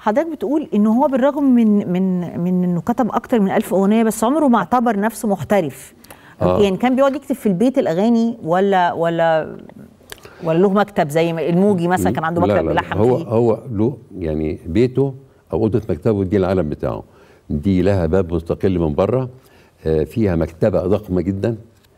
حضرتك بتقول ان هو بالرغم من من من انه كتب اكتر من ألف اغنيه بس عمره ما اعتبر نفسه محترف آه. يعني كان بيقعد يكتب في البيت الاغاني ولا ولا ولا له مكتب زي ما الموجي مثلا كان عنده لا مكتب لا بيلحن هو فيه هو له يعني بيته او اوضه مكتبه دي العالم بتاعه دي لها باب مستقل من بره آه، فيها مكتبه ضخمه جدا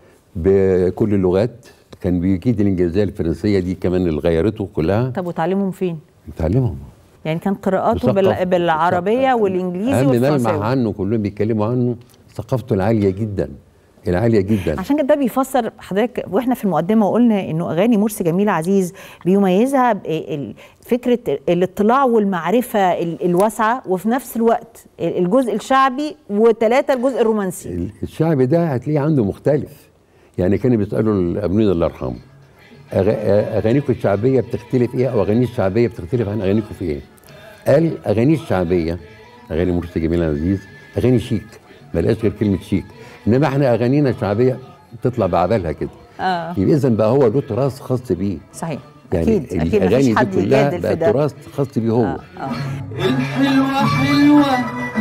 بكل اللغات كان بيجيد الانجليزيه الفرنسيه دي كمان اللي غيرته كلها طب وتعلمهم فين؟ تعلمهم يعني كان قراءاته بال... مثقف. بالعربيه والانجليزي اهم ملمح والفرنساوي عنه كلهم بيتكلموا عنه ثقافته العاليه جدا العاليه جدا عشان كده ده بيفسر حضرتك واحنا في المقدمه وقلنا انه اغاني مرسي جميل عزيز بيميزها ب- ال- فكره الاطلاع والمعرفه ال- الواسعه وفي نفس الوقت الجزء الشعبي وثلاثه الجزء الرومانسي الشعب ده هتلاقيه عنده مختلف يعني كانوا بيسالوا الابنين الله يرحمه أغ- اغانيكم الشعبيه بتختلف ايه او اغاني الشعبيه بتختلف عن اغانيكم في ايه قال اغاني الشعبيه اغاني مرسي جميل عزيز اغاني شيك ملقاش غير كلمه شيك انما احنا اغانينا الشعبيه تطلع بعبالها كده اه يبقى اذا بقى هو له تراث خاص بيه صحيح يعني اكيد اكيد الاغاني مفيش دي حد كلها يجادل في بقى ده تراث خاص بيه هو آه. آه. الحلوة حلوة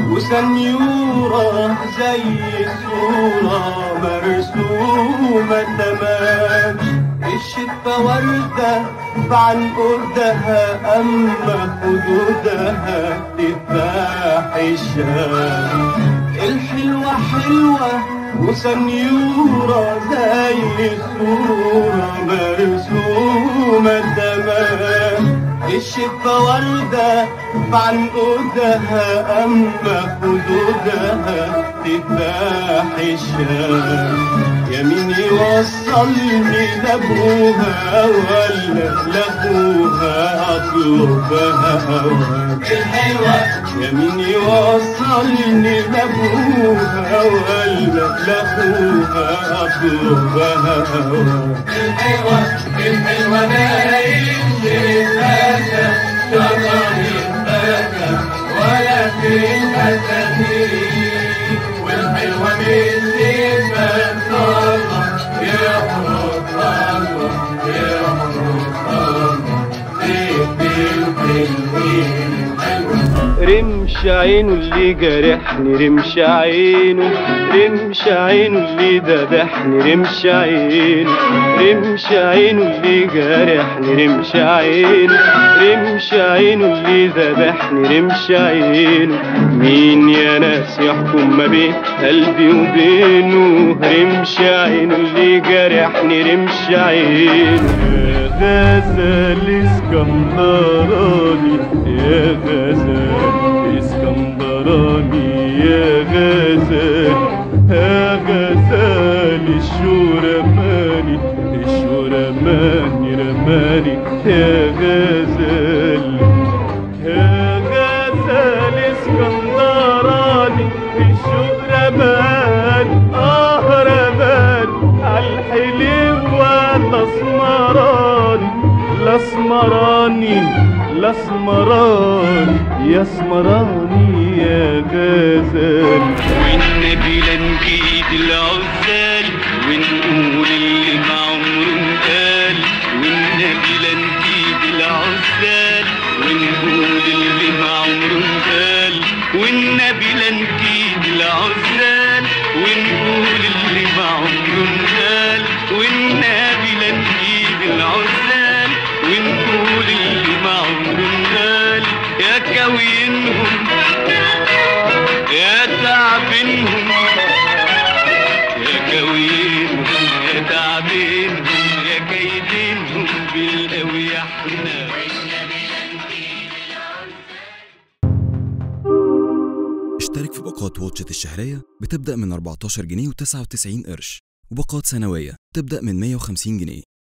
وسنيورة زي الصورة مرسومة تمام الشفة وردة بعنقودها أما خدودها تفاح الشام الحلوة حلوة وسنيورة زي الصورة مرسومة تمام الشفة وردة بعنقودها أما خدودها تفاح الشام يمين يوصلني لأبوها ولا لأخوها أطلبها هواك الحلوة يمين يوصلني لأبوها ولا لأخوها أطلبها هواك الحلوة الحلوة باين للفتى تطري الفتى ولا في الفتاتين والحلوة بالنسبة الله يا حروف الله يا حروف الله في الحلوين رمش عينه اللي جرحني رمش عينه رمش عينه اللي ذبحني رمش عينه رمش عينه اللي جرحني رمش عينه رمش عينه اللي ذبحني رمش عينه مين يا ناس يحكم ما بين قلبي وبينه رمش عينه اللي جرحني رمش عينه يا غزال اسكندراني يا غزال اسكندراني يا غزال يا غزال الشورماني الشورماني رماني يا غزال يا غزال اسكندراني الشوق رمان اه رمان عالحلوة الاسمراني الاسمراني الاسمراني يا اسمراني يا غزال والنبي لنجيد العزال ونقول اللي ما عمره قال والنبي لنجيد العزال ونقول اللي ما عمره قال والنبي لنجيد العزال ونقول اللي ما عمره قال والنبي لنجيد العزال ونقول اللي ما عمره قال يا كوينهم يا تعبينهم يا كوينهم يا تعبينهم يا كيدينهم بالقوي احنا اشترك في باقات واتشت الشهرية بتبدأ من 14 جنيه و99 قرش وباقات سنوية تبدأ من 150 جنيه